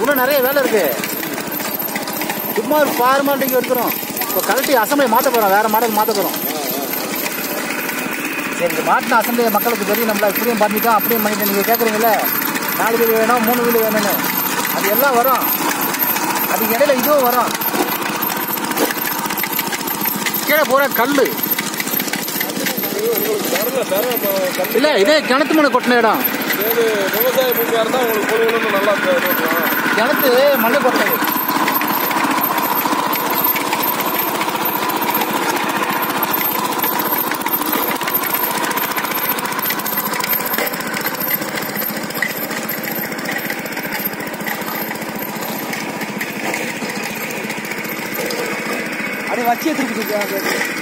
இன்னும் நிறைய வேலை இருக்கு சும்மா ஒரு ஃபார்மாலிட்டிக்கு எடுக்கிறோம் இப்போ கலட்டி அசம்பிளி மாற்ற போகிறோம் வேற மாடல் மாற்ற போகிறோம் சரி இந்த மாட்டின அசம்பிளி மக்களுக்கு தெரியும் நம்மள இப்படியும் பண்ணிட்டோம் அப்படியும் பண்ணிட்டோம் நீங்கள் கேட்குறீங்கல்ல நாலு வீடு வேணும் மூணு வீடு வேணும்னு அது எல்லாம் வரும் அதுக்கு இடையில இதுவும் வரும் கீழே பூரா கல் உங்களுக்கு தரல தர கண்டிப்பாக இல்லை இதே கிணத்து மண் கொட்டின இடம் இது விவசாய பூமியாக இருந்தால் உங்களுக்கு பொருளும் நல்லா இருக்கும் கிணத்து மண்ணு கொட்டினது அப்படியே வச்சு எடுத்துக்கிட்டு